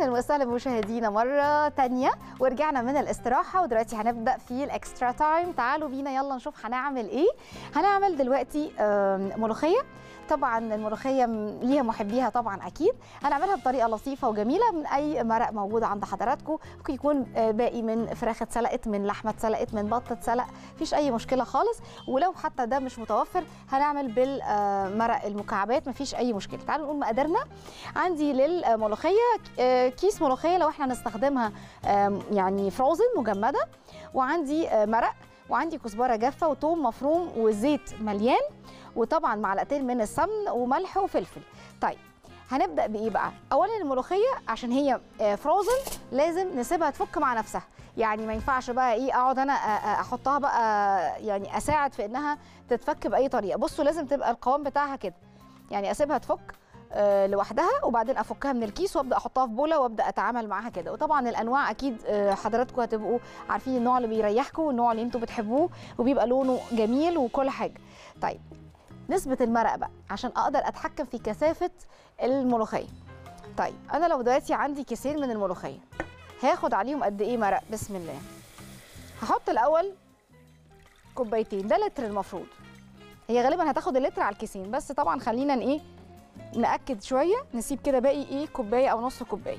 اهلا وسهلا بمشاهدينا مره تانية ورجعنا من الاستراحه ودلوقتي هنبدا في الاكسترا تايم تعالوا بينا يلا نشوف هنعمل ايه هنعمل دلوقتي آم، ملوخيه طبعا الملوخيه م- ليها محبيها طبعا اكيد هنعملها بطريقه لطيفه وجميله من اي مرق موجود عند حضراتكم ممكن يكون آه، باقي من فراخ اتسلقت من لحمه اتسلقت من بط اتسلق مفيش اي مشكله خالص ولو حتى ده مش متوفر هنعمل بالمرق المكعبات مفيش اي مشكله تعالوا نقول مقاديرنا عندي للملوخيه آه، كيس ملوخيه لو احنا هنستخدمها آم، يعني فروزن مجمده وعندي آه، مرق وعندي كزبره جافه وثوم مفروم وزيت مليان وطبعا معلقتين من السمن وملح وفلفل طيب هنبدا بايه بقى اولا الملوخيه عشان هي آه، فروزن لازم نسيبها تفك مع نفسها يعني ما ينفعش بقى ايه اقعد انا آه، آه، احطها بقى يعني اساعد في انها تتفك باي طريقه بصوا لازم تبقى القوام بتاعها كده يعني اسيبها تفك آه، لوحدها وبعدين افكها من الكيس وابدا احطها في بوله وابدا اتعامل معاها كده وطبعا الانواع اكيد آه، حضراتكم هتبقوا عارفين النوع اللي بيريحكم والنوع اللي انتوا بتحبوه وبيبقى لونه جميل وكل حاجه طيب نسبه المرق بقى عشان اقدر اتحكم في كثافه الملوخيه طيب انا لو دلوقتي عندي كيسين من الملوخيه هاخد عليهم قد ايه مرق بسم الله هحط الاول كوبايتين ده لتر المفروض هي غالبا هتاخد اللتر على الكيسين بس طبعا خلينا ن- ايه ناكد شويه نسيب كده باقي ايه كوبايه او نص كوبايه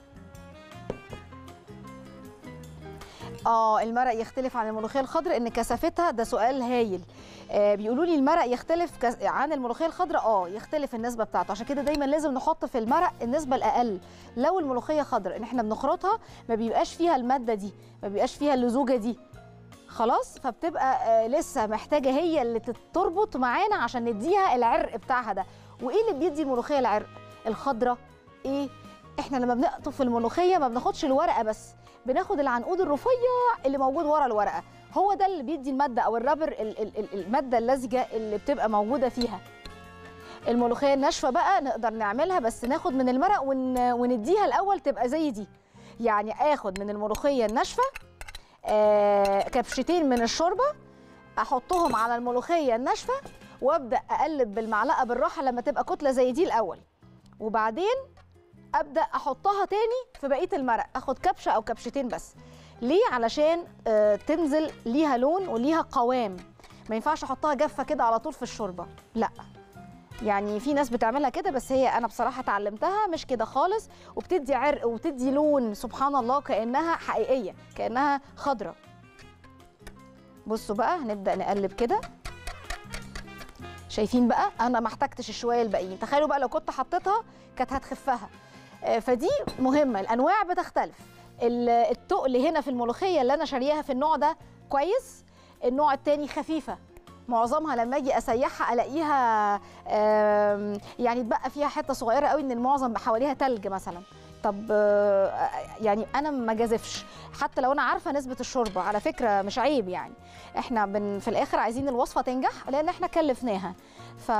اه المرق يختلف عن الملوخيه الخضراء ان كثافتها ده سؤال هايل آه بيقولوا لي المرق يختلف كس... عن الملوخيه الخضراء اه يختلف النسبه بتاعته عشان كده دايما لازم نحط في المرق النسبه الاقل لو الملوخيه خضراء ان احنا بنخرطها ما بيبقاش فيها الماده دي ما بيبقاش فيها اللزوجه دي خلاص فبتبقى آه لسه محتاجه هي اللي تربط معانا عشان نديها العرق بتاعها ده وايه اللي بيدي الملوخيه العرق الخضراء ايه احنا لما بنقطف الملوخيه ما بناخدش الورقه بس بناخد العنقود الرفيع اللي موجود ورا الورقه هو ده اللي بيدي الماده او الرابر ال- ال- ال- الماده اللزجه اللي بتبقى موجوده فيها الملوخيه الناشفه بقى نقدر نعملها بس ناخد من المرق ون... ونديها الاول تبقى زي دي يعني اخد من الملوخيه الناشفه آه كبشتين من الشوربه احطهم على الملوخيه الناشفه وابدا اقلب بالمعلقه بالراحه لما تبقى كتله زي دي الاول وبعدين ابدا احطها تاني في بقيه المرق اخد كبشه او كبشتين بس ليه علشان آه تنزل ليها لون وليها قوام ما ينفعش احطها جافه كده على طول في الشوربه لا يعني في ناس بتعملها كده بس هي انا بصراحه اتعلمتها مش كده خالص وبتدي عرق وبتدي لون سبحان الله كانها حقيقيه كانها خضره بصوا بقى هنبدا نقلب كده شايفين بقى انا ما احتجتش الشويه الباقيين تخيلوا بقى لو كنت حطيتها كانت هتخفها آه، فدي مهمه الانواع بتختلف ال- التقل هنا في الملوخيه اللي انا شارياها في النوع ده كويس النوع التاني خفيفه معظمها لما اجي اسيحها الاقيها آم، يعني اتبقى فيها حته صغيره قوي ان المعظم حواليها تلج مثلا طب آه، يعني انا ما جازفش حتى لو انا عارفه نسبه الشوربه على فكره مش عيب يعني احنا بن في الاخر عايزين الوصفه تنجح لان احنا كلفناها ف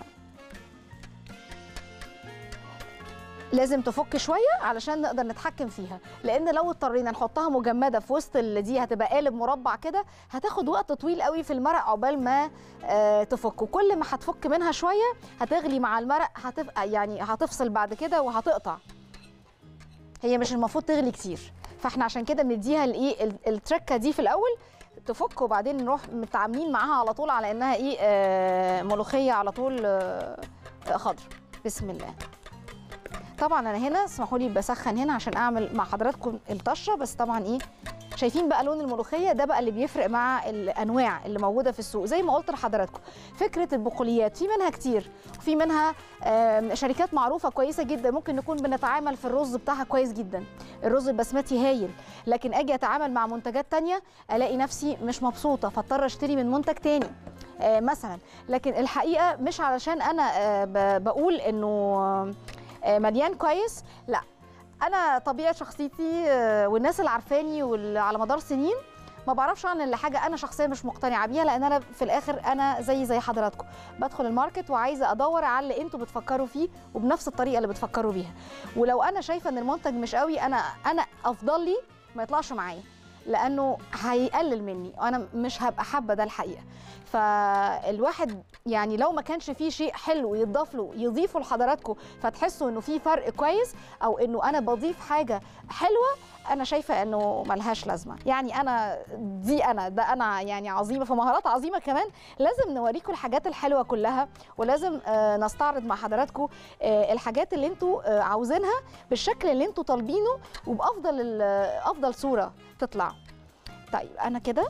لازم تفك شويه علشان نقدر نتحكم فيها لان لو اضطرينا نحطها مجمده في وسط اللي دي هتبقى قالب مربع كده هتاخد وقت طويل قوي في المرق عقبال ما آه تفك وكل ما هتفك منها شويه هتغلي مع المرق هتبقى يعني هتفصل بعد كده وهتقطع هي مش المفروض تغلي كتير فاحنا عشان كده بنديها الايه ال- التركه دي في الاول تفك وبعدين نروح متعاملين معاها على طول على انها ايه آه ملوخيه على طول آه آه، خضر بسم الله طبعا انا هنا اسمحوا لي بسخن هنا عشان اعمل مع حضراتكم الطشه بس طبعا ايه شايفين بقى لون الملوخيه ده بقى اللي بيفرق مع الانواع اللي موجوده في السوق زي ما قلت لحضراتكم فكره البقوليات في منها كتير وفي منها آم، شركات معروفه كويسه جدا ممكن نكون بنتعامل في الرز بتاعها كويس جدا الرز البسمتي هايل لكن اجي اتعامل مع منتجات تانية الاقي نفسي مش مبسوطه فاضطر اشتري من منتج تاني آه، مثلا لكن الحقيقه مش علشان انا آه، ب- بقول انه آه، مليان كويس لا انا طبيعه شخصيتي آه، والناس اللي عارفاني واللي على مدار سنين ما بعرفش اعمل لحاجه انا شخصيا مش مقتنعه بيها لان انا في الاخر انا زي زي حضراتكم بدخل الماركت وعايزه ادور على اللي انتوا بتفكروا فيه وبنفس الطريقه اللي بتفكروا بيها ولو انا شايفه ان المنتج مش قوي انا انا افضل لي ما يطلعش معايا لانه هيقلل مني وانا مش هبقى حابه ده الحقيقه فالواحد يعني لو ما كانش فيه شيء حلو يضاف له يضيفه لحضراتكم فتحسوا انه في فرق كويس او انه انا بضيف حاجه حلوه انا شايفه انه ملهاش لازمه يعني انا دي انا ده انا يعني عظيمه في مهارات عظيمه كمان لازم نوريكم الحاجات الحلوه كلها ولازم آه، نستعرض مع حضراتكم آه، الحاجات اللي انتوا آه، عاوزينها بالشكل اللي انتوا طالبينه وبافضل ال- افضل صوره تطلع طيب انا كده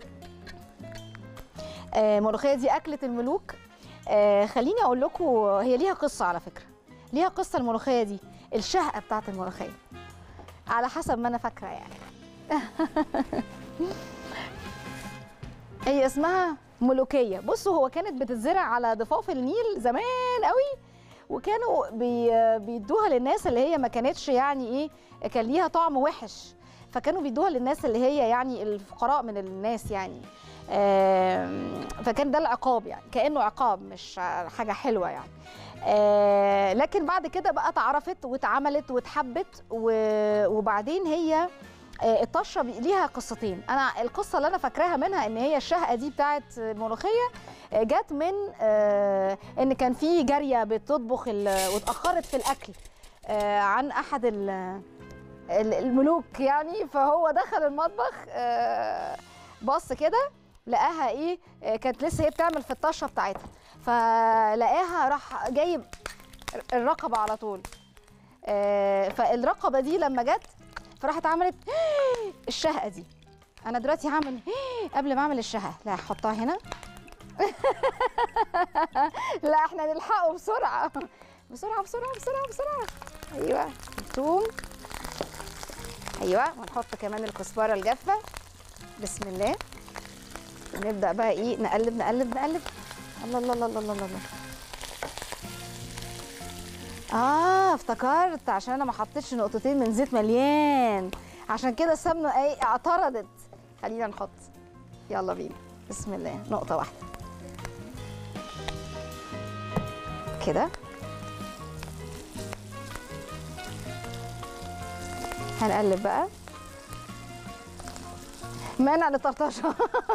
آه، ملوخيه دي اكله الملوك آه، خليني اقول لكم هي ليها قصه على فكره ليها قصه الملوخيه دي الشهقه بتاعت الملوخيه على حسب ما انا فاكره يعني هي اسمها ملوكيه بصوا هو كانت بتتزرع على ضفاف النيل زمان قوي وكانوا بي بيدوها للناس اللي هي ما كانتش يعني ايه كان ليها طعم وحش فكانوا بيدوها للناس اللي هي يعني الفقراء من الناس يعني آم، فكان ده العقاب يعني كانه عقاب مش حاجه حلوه يعني آه، لكن بعد كده بقى اتعرفت واتعملت واتحبت و- وبعدين هي آه، الطشه بي- ليها قصتين انا القصه اللي انا فاكراها منها ان هي الشهقه دي بتاعت الملوخيه آه، جت من آه، ان كان في جاريه بتطبخ ال- واتاخرت في الاكل آه، عن احد ال- ال- الملوك يعني فهو دخل المطبخ آه، بص كده لقاها ايه آه، كانت لسه هي بتعمل في الطشه بتاعتها فلقاها راح جايب الرقبه على طول آه، فالرقبه دي لما جت فراحت عملت الشهقه دي انا دلوقتي هعمل قبل ما اعمل الشهقه لا هحطها هنا لا احنا نلحقه بسرعه بسرعه بسرعه بسرعه بسرعه ايوه الثوم ايوه ونحط كمان الكزبره الجافه بسم الله ونبدا بقى ايه نقلب نقلب نقلب الله الله الله الله الله الله اه افتكرت عشان انا ما حطيتش نقطتين من زيت مليان عشان كده السمنه ايه اعترضت خلينا نحط يلا بينا بسم الله نقطه واحده كده هنقلب بقى منع للطرطشه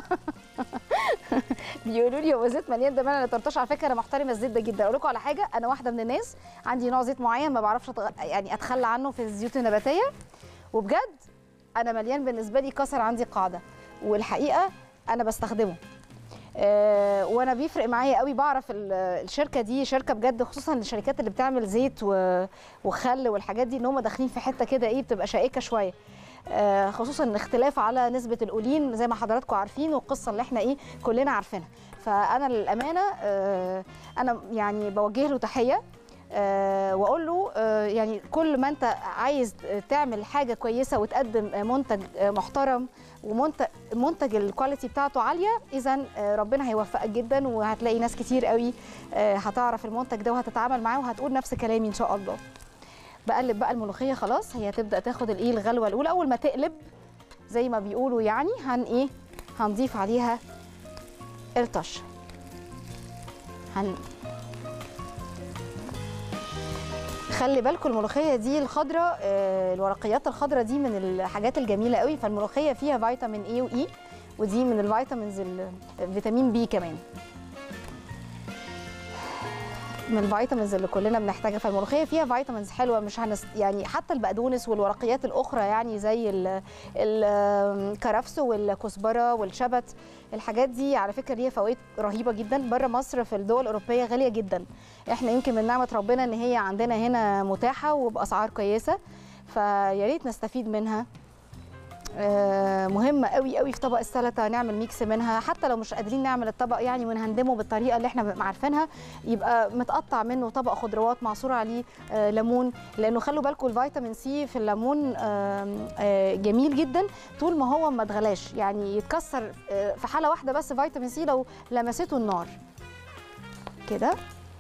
بيقولوا لي هو زيت مليان ده منع للطرطشه على فكره انا محترمه الزيت ده جدا اقول لكم على حاجه انا واحده من الناس عندي نوع زيت معين ما بعرفش أتغ... يعني اتخلى عنه في الزيوت النباتيه وبجد انا مليان بالنسبه لي كسر عندي قاعده والحقيقه انا بستخدمه آه، وانا بيفرق معايا قوي بعرف ال- الشركه دي شركه بجد خصوصا الشركات اللي بتعمل زيت و- وخل والحاجات دي ان هم داخلين في حته كده ايه بتبقى شائكه شويه آه، خصوصا الاختلاف على نسبه الأولين زي ما حضراتكم عارفين والقصه اللي احنا ايه كلنا عارفينها فانا للامانه آه، انا يعني بوجه له تحيه آه، واقول له آه، يعني كل ما انت عايز تعمل حاجه كويسه وتقدم آه، منتج آه، محترم ومنتج منتج الكواليتي بتاعته عاليه اذا آه، ربنا هيوفقك جدا وهتلاقي ناس كتير قوي آه، هتعرف المنتج ده وهتتعامل معاه وهتقول نفس كلامي ان شاء الله بقلب بقى الملوخيه خلاص هي تبدا تاخد الايه الغلوه الاولى اول ما تقلب زي ما بيقولوا يعني هن ايه هنضيف عليها الطشه هن خلي بالكم الملوخيه دي الخضراء آه، الورقيات الخضراء دي من الحاجات الجميله قوي فالملوخيه فيها فيتامين اي واي ودي من الفيتامينز ال- فيتامين بي كمان من الفيتامينز اللي كلنا بنحتاجها فالملوخيه فيها فيتامينز حلوه مش هنس يعني حتى البقدونس والورقيات الاخرى يعني زي ال- الكرفس والكزبره والشبت الحاجات دي على فكره ليها فوائد رهيبه جدا بره مصر في الدول الاوروبيه غاليه جدا احنا يمكن من نعمه ربنا ان هي عندنا هنا متاحه وباسعار كويسه فيا ريت نستفيد منها آه، مهمه قوي قوي في طبق السلطه نعمل ميكس منها حتى لو مش قادرين نعمل الطبق يعني ونهندمه بالطريقه اللي احنا بنبقى عارفينها يبقى متقطع منه طبق خضروات معصور عليه آه، ليمون لانه خلوا بالكم الفيتامين سي في الليمون آم، آه، جميل جدا طول ما هو ما اتغلاش يعني يتكسر آه، في حاله واحده بس فيتامين سي لو لمسته النار كده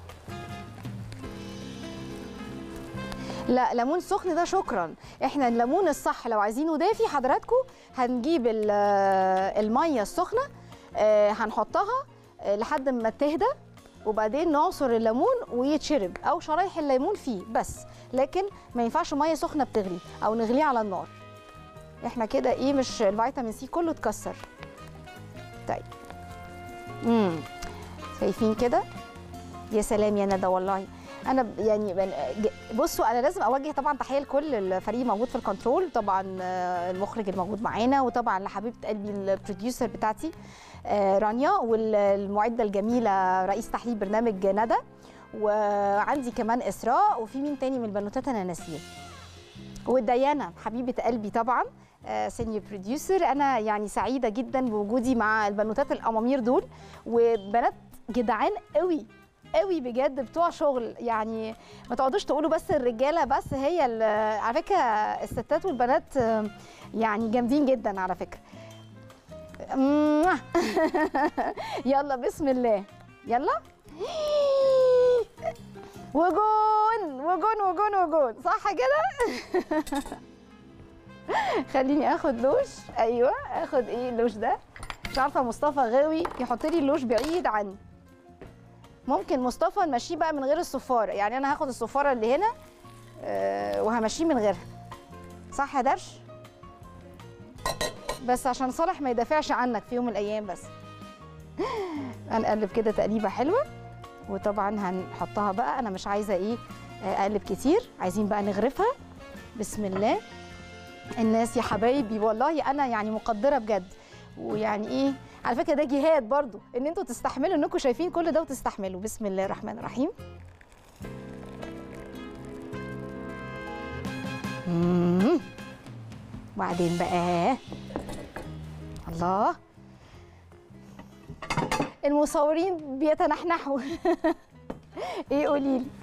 لا ليمون سخن ده شكرا احنا الليمون الصح لو عايزينه دافي حضراتكم هنجيب ال- الميه السخنه آه، هنحطها آه، لحد ما تهدى وبعدين نعصر الليمون ويتشرب او شرايح الليمون فيه بس لكن ما ينفعش ميه سخنه بتغلي او نغليه على النار احنا كده ايه مش الفيتامين سي كله اتكسر طيب امم شايفين كده يا سلام يا ندى والله انا ب- يعني بن- ج- بصوا انا لازم اوجه طبعا تحيه لكل الفريق موجود في الكنترول طبعا آه، المخرج الموجود معانا وطبعا لحبيبه قلبي البروديوسر بتاعتي آه، رانيا والمعده الجميله رئيس تحليل برنامج ندى وعندي كمان اسراء وفي مين تاني من البنوتات انا ناسيه وديانا حبيبه قلبي طبعا سينيور بروديوسر انا يعني سعيده جدا بوجودي مع البنوتات الامامير دول وبنات جدعان قوي قوي بجد بتوع شغل يعني ما تقعدوش تقولوا بس الرجاله بس هي ال- على فكره الستات والبنات آه، يعني جامدين جدا على فكره يلا بسم الله يلا وجون وجون وجون وجون صح كده خليني اخد لوش ايوه اخد ايه اللوش ده مش عارفه مصطفى غاوي يحط لي اللوش بعيد عني ممكن مصطفى نمشيه بقى من غير الصفاره يعني انا هاخد الصفاره اللي هنا آه، وهمشيه من غيرها صح يا درش بس عشان صالح ما يدافعش عنك في يوم من الايام بس هنقلب كده تقليبه حلوه وطبعا هنحطها بقى انا مش عايزه ايه آه، اقلب كتير عايزين بقى نغرفها بسم الله الناس يا حبايبي والله انا يعني مقدره بجد ويعني ايه على فكره ده جهاد برضو ان انتوا تستحملوا انكم شايفين كل ده وتستحملوا بسم الله الرحمن الرحيم مم. وبعدين بقى الله المصورين بيتنحنحوا ايه قولي لي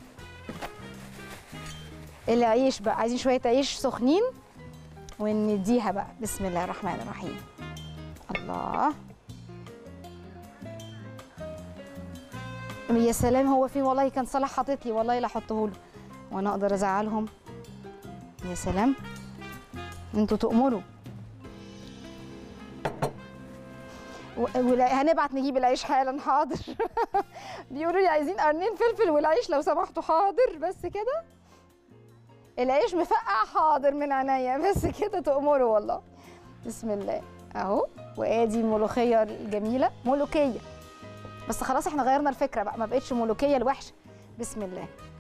العيش بقى عايزين شويه عيش سخنين ونديها بقى بسم الله الرحمن الرحيم الله يا سلام هو فين والله كان صلاح حاطط لي والله لا احطه له وانا اقدر ازعلهم يا سلام انتوا تؤمروا و- ولا- هنبعت نجيب العيش حالا حاضر بيقولوا لي عايزين قرنين فلفل والعيش لو سمحتوا حاضر بس كده العيش مفقع حاضر من عينيا بس كده تأمروا والله بسم الله اهو وادي الملوخيه الجميله ملوكيه بس خلاص احنا غيرنا الفكره بقى ما بقتش ملوكيه الوحشه بسم الله